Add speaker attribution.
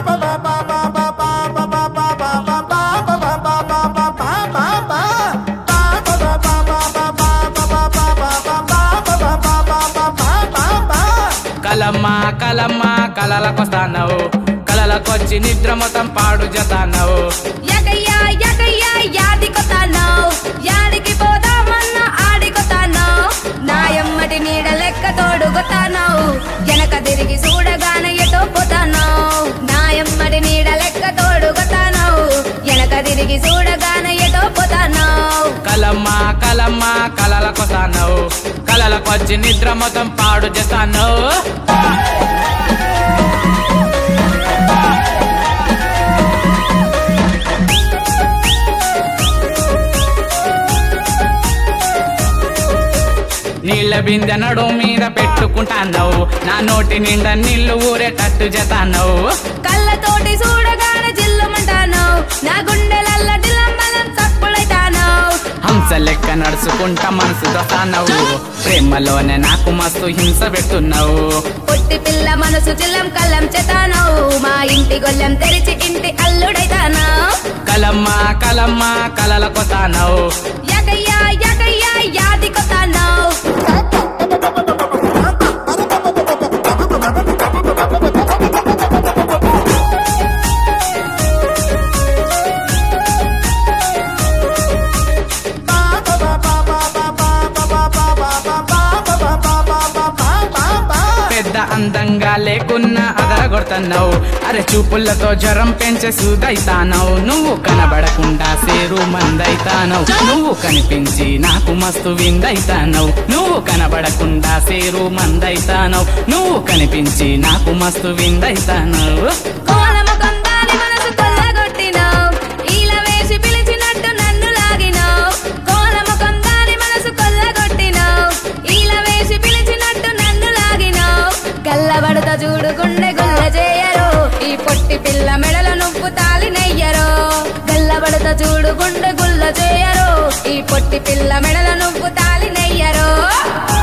Speaker 1: కలమ్మ కలమ్మ కలలకొస్తానవు కలలకొచ్చి నిద్ర మొత్తం పాడు చేస్తానవు
Speaker 2: యాకయ్యా యాకయ్యా యాదికొతానో యాడికి పోదామన్న ఆడికొతానో నాయమ్మటి నీడ లెక్క తోడుగొతానో వెనక తిరిగి చూడగానే ఎటో పోతానో నాయమ్మటి నీడ లెక్క తోడుగొతానో వెనక తిరిగి చూడగానే ఎటో పోతానో
Speaker 1: కలమ్మ కలమ్మ కలలకొస్తానవు కలలకొచ్చి నిద్ర మొత్తం పాడు చేస్తాను నీళ్ళ బిందె నడు మీద పెట్టుకుంటానవు నా నోటి నిండా నీళ్లు ఊరేటట్టు చేస్తానవు
Speaker 2: కళ్ళతోటి చూడగానే జిల్లుమంటానో నా గుండెలల్ల జిల్లంబలం చప్పుడైతానో
Speaker 1: హంస లెక్క నడుచుకుంటా మనసు దొస్తానవు ప్రేమలోనే నాకు మస్తు హింస పెడుతున్నావు
Speaker 2: పొట్టి పిల్ల మనసు చిల్లం కళ్ళం చేతానో మా ఇంటి గొల్లెం తెరిచి ఇంటి అల్లుడైతానో
Speaker 1: కలమ్మ కలమ్మ కలలకొస్తానవు
Speaker 2: యాకయ్యా యాకయ్యా యాదికొతానో
Speaker 1: పెద్ద అందంగా లేకున్నా అదరగొడుతున్నావు అరే చూపులతో జ్వరం పెంచే సూదైతానవు నువ్వు కనబడకుండా సేరు మందైతానవు నువ్వు కనిపించి నాకు మస్తు విందైతానవు నువ్వు కనబడకుండా సేరు మందైతానవు నువ్వు కనిపించి నాకు మస్తు విందైతానవు
Speaker 2: కోలముఖం దాని మనసు కొల్లగొట్టినావు ఈల వేసి పిలిచినట్టు నన్ను లాగినావు కోలముఖం దాని మనసు కొల్లగొట్టినావు ఈల వేసి పిలిచినట్టు నన్ను లాగినావు గల్లబడత చూడు గుండె గుల్ల చేయరు ఈ పొట్టి పిల్ల మెడల నువ్వు తాలి నెయ్యరు గల్లబడత చూడు గుండె గుల్ల చేయరు ఈ పొట్టి పిల్ల మెడల నువ్వు తాలి నెయ్యరు